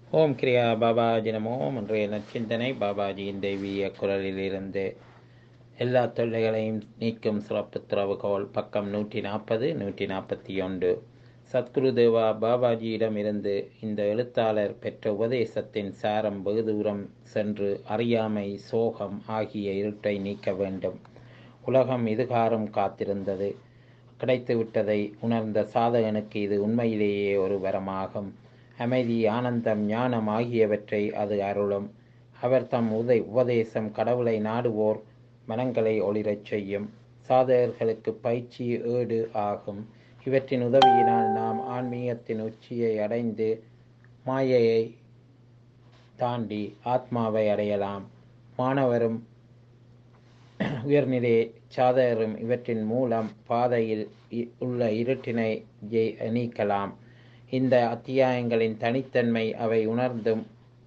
ஓம் கிரியா பாபாஜி நமோ இன்றைய நச்சிந்தனை பாபாஜியின் தெய்வீக குரலிலிருந்து எல்லா தொல்லைகளையும் நீக்கும் சிறப்பு திறவுகோல் பக்கம் நூற்றி நாற்பது நூற்றி நாற்பத்தி ஒன்று சத்குரு தேவா பாபாஜியிடமிருந்து இந்த எழுத்தாளர் பெற்ற உபதேசத்தின் சாரம் வெகு தூரம் சென்று அறியாமை சோகம் ஆகிய இருட்டை நீக்க வேண்டும் உலகம் இதுகாரம் காத்திருந்தது கிடைத்துவிட்டதை உணர்ந்த சாதகனுக்கு இது உண்மையிலேயே ஒரு வரமாகும் அமைதி ஆனந்தம் ஞானம் ஆகியவற்றை அது அருளும் அவர் தம் உதை உபதேசம் கடவுளை நாடுவோர் மனங்களை ஒளிரச் செய்யும் சாதகர்களுக்கு பயிற்சி ஏடு ஆகும் இவற்றின் உதவியினால் நாம் ஆன்மீகத்தின் உச்சியை அடைந்து மாயையை தாண்டி ஆத்மாவை அடையலாம் மாணவரும் உயர்நிலை சாதகரும் இவற்றின் மூலம் பாதையில் உள்ள இருட்டினை நீக்கலாம் இந்த அத்தியாயங்களின் தனித்தன்மை அவை உணர்ந்தும்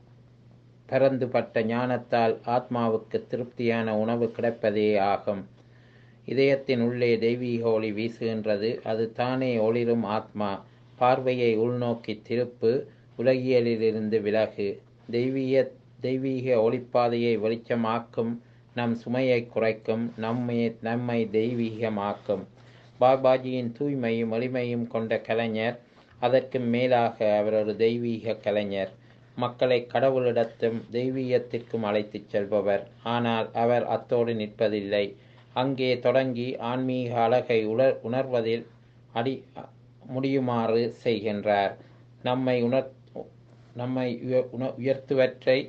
பரந்துபட்ட ஞானத்தால் ஆத்மாவுக்கு திருப்தியான உணவு கிடைப்பதே ஆகும் இதயத்தின் உள்ளே தெய்வீக ஒளி வீசுகின்றது அது தானே ஒளிரும் ஆத்மா பார்வையை உள்நோக்கி திருப்பு உலகியலிலிருந்து விலகு தெய்வீக தெய்வீக ஒளிப்பாதையை வெளிச்சமாக்கும் நம் சுமையை குறைக்கும் நம்மை நம்மை தெய்வீகமாக்கும் பாபாஜியின் தூய்மையும் எளிமையும் கொண்ட கலைஞர் அதற்கு மேலாக அவர் ஒரு தெய்வீக கலைஞர் மக்களை கடவுளிடத்தும் தெய்வீகத்திற்கும் அழைத்துச் செல்பவர் ஆனால் அவர் அத்தோடு நிற்பதில்லை அங்கே தொடங்கி ஆன்மீக அழகை உணர் உணர்வதில் அடி முடியுமாறு செய்கின்றார் நம்மை உணர் நம்மை உயர்த்துவற்றை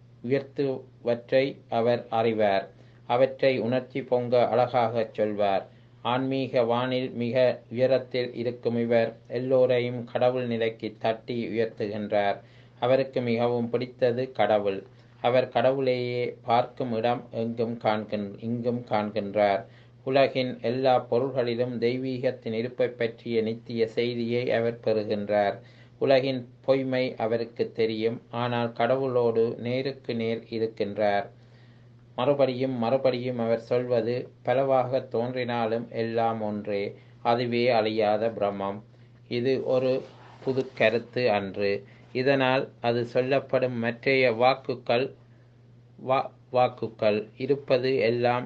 உயர்த்துவற்றை அவர் அறிவார் அவற்றை உணர்ச்சி பொங்க அழகாகச் சொல்வார் ஆன்மீக வானில் மிக உயரத்தில் இருக்கும் இவர் எல்லோரையும் கடவுள் நிலைக்கு தட்டி உயர்த்துகின்றார் அவருக்கு மிகவும் பிடித்தது கடவுள் அவர் கடவுளையே பார்க்கும் இடம் எங்கும் காண்கின் இங்கும் காண்கின்றார் உலகின் எல்லா பொருள்களிலும் தெய்வீகத்தின் இருப்பை பற்றிய நித்திய செய்தியை அவர் பெறுகின்றார் உலகின் பொய்மை அவருக்கு தெரியும் ஆனால் கடவுளோடு நேருக்கு நேர் இருக்கின்றார் மறுபடியும் மறுபடியும் அவர் சொல்வது பலவாக தோன்றினாலும் எல்லாம் ஒன்றே அதுவே அழியாத பிரம்மம் இது ஒரு புது கருத்து அன்று இதனால் அது சொல்லப்படும் மற்றைய வாக்குகள் வா வாக்குகள் இருப்பது எல்லாம்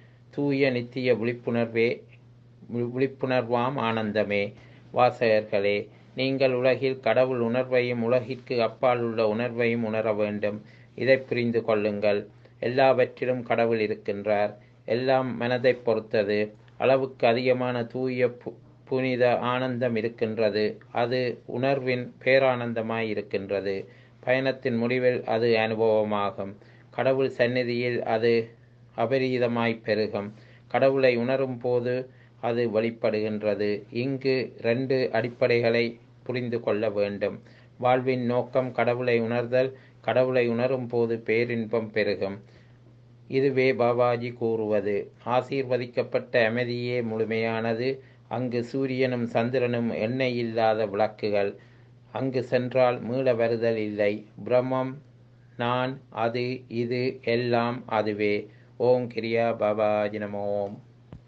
தூய நித்திய விழிப்புணர்வே விழிப்புணர்வாம் ஆனந்தமே வாசகர்களே நீங்கள் உலகில் கடவுள் உணர்வையும் உலகிற்கு அப்பால் உள்ள உணர்வையும் உணர வேண்டும் இதை புரிந்து கொள்ளுங்கள் எல்லாவற்றிலும் கடவுள் இருக்கின்றார் எல்லாம் மனதை பொறுத்தது அளவுக்கு அதிகமான தூய புனித ஆனந்தம் இருக்கின்றது அது உணர்வின் பேரானந்தமாய் இருக்கின்றது பயணத்தின் முடிவில் அது அனுபவமாகும் கடவுள் சந்நிதியில் அது அபரீதமாய் பெருகும் கடவுளை உணரும் போது அது வெளிப்படுகின்றது இங்கு ரெண்டு அடிப்படைகளை புரிந்து கொள்ள வேண்டும் வாழ்வின் நோக்கம் கடவுளை உணர்தல் கடவுளை உணரும் போது பேரின்பம் பெருகும் இதுவே பாபாஜி கூறுவது ஆசீர்வதிக்கப்பட்ட அமைதியே முழுமையானது அங்கு சூரியனும் சந்திரனும் எண்ணெய் இல்லாத விளக்குகள் அங்கு சென்றால் மீள வருதல் இல்லை பிரம்மம் நான் அது இது எல்லாம் அதுவே ஓம் கிரியா பாபாஜி நமோம்